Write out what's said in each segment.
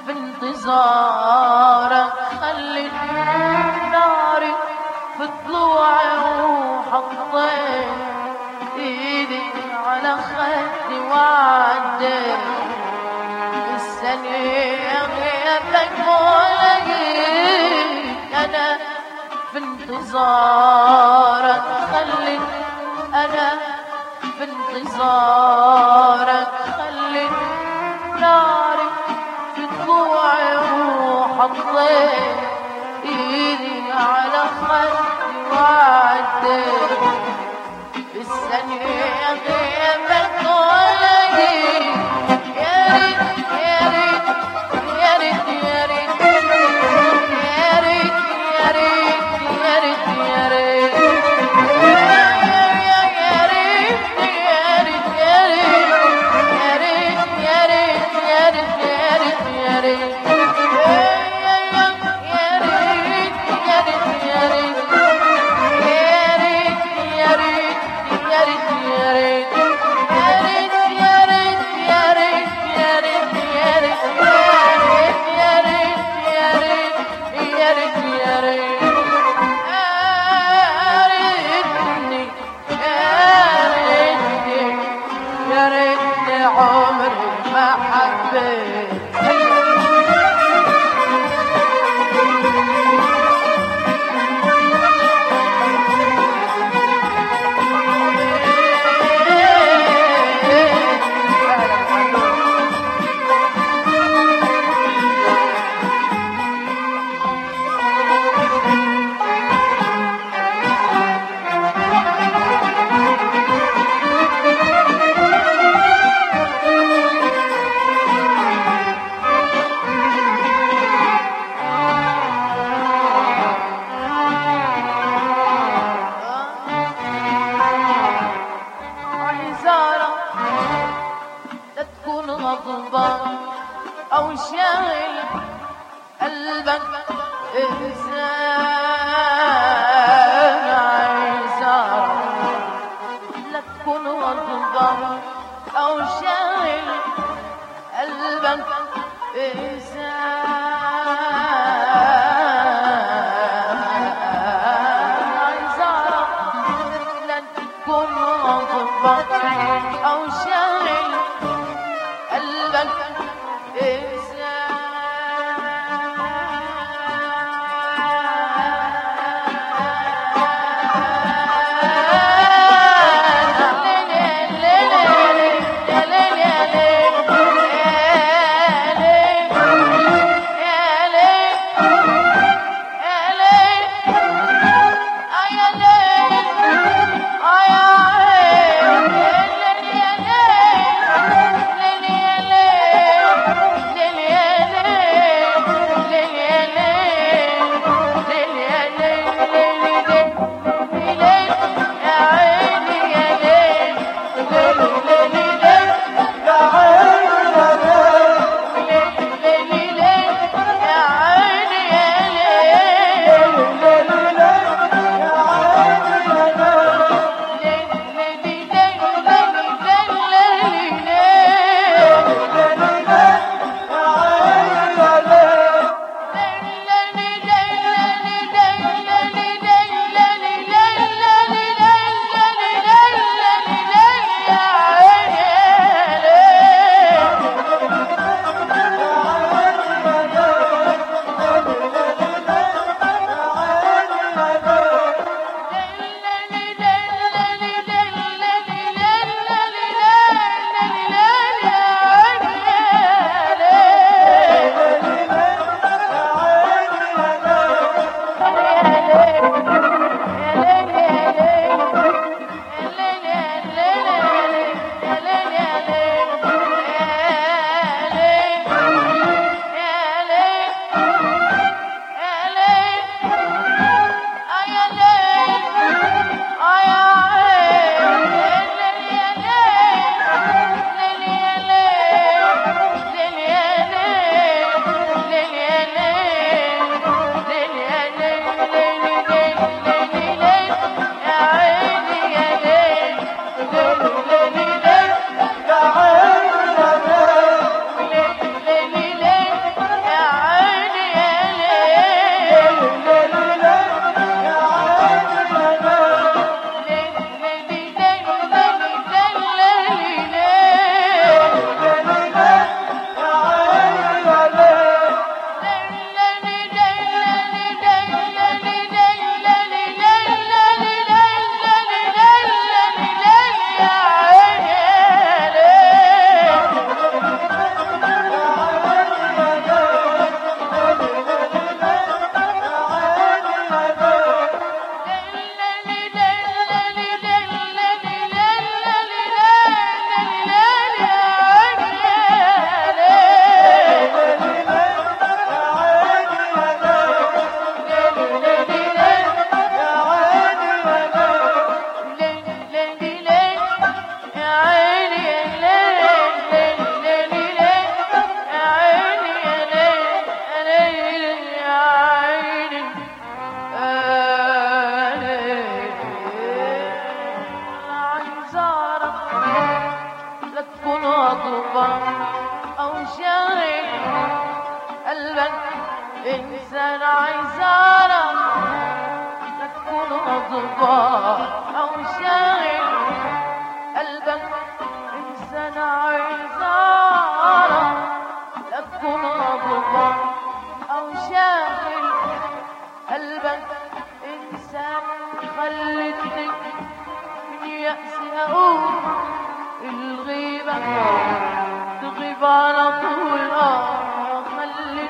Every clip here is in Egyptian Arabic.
في انتظارك خلي ناري في طلوعي وحطيت ايدي على خدي وعديت الثانية غيابك ولقيت انا في انتظارك خلي انا في انتظارك خلي ناري في طلوعي وحطيت ايدي على خدي وعديت بالثانية غيابك ولقيت يا ريت يا ريت يا ريت يا ريت يا ريت يا ريت يا ريت يا ريت يا ريت يا ريت ريتني يا ريتني يا ريتني عمري ما حبيت عزارة لا تكون غضبان أو شاغل قلبك إنسان عزارة لا تكون غضبان أو شاغل قلبك إنسان عزارة لا تكون غضبان أو شاغل قلبك إنسان قلبك إنسان عايزارة لا تكون غضبان أو شاغل قلبك إنسان عايزارة لا تكون غضبان أو شاغل قلبك إنسان خلتك من يأسي أقول الغيبة تغيب على طول آه خلتني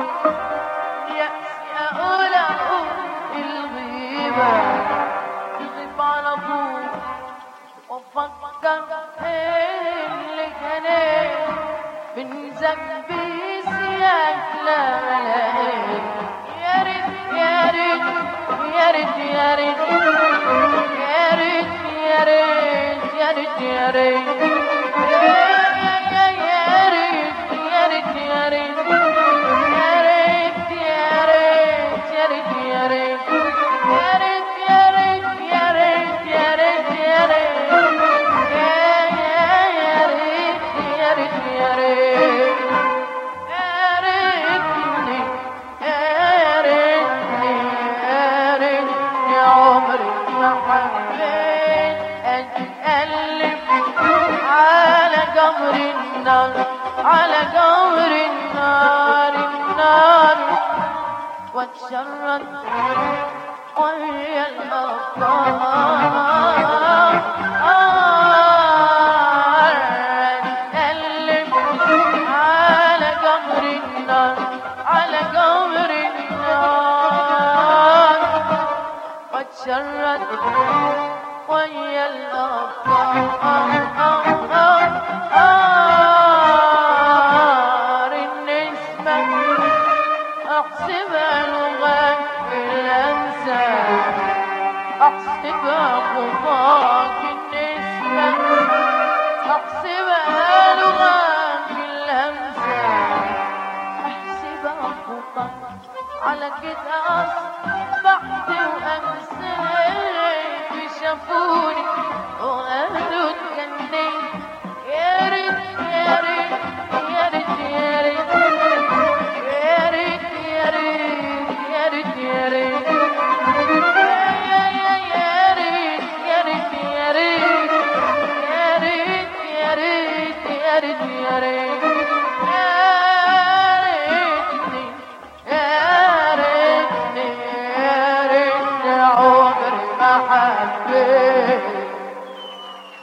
يأسي أقول أقول الغيبة تغيب على طول وأفكر إيه اللي كان من ذنبي سياك لا ملاقيه يا ريت يا ريت يا ريت يا ريت يا ريت يا ريت يا ريت يا ريت على قبر النار على قبر النار النار واتشرد وهي الأبطال اتألم على قبر النار على قبر النار واتشرد وهي الأبطال النسمة أحسبها لغات الأنساب أحسبها خطاك النسمة أحسبها لغات الأمثال أحسبها خطاك على كده أصبحت وأنسيت شافوني وقالوا اتجنيت يا ريت يا ريت يا ريت يا ريت يا ريت يا ريت يا ريت يا ريت يا يا يا ريت يا ريت يا ريت يا ريت يا ريت يا ريت يا ريت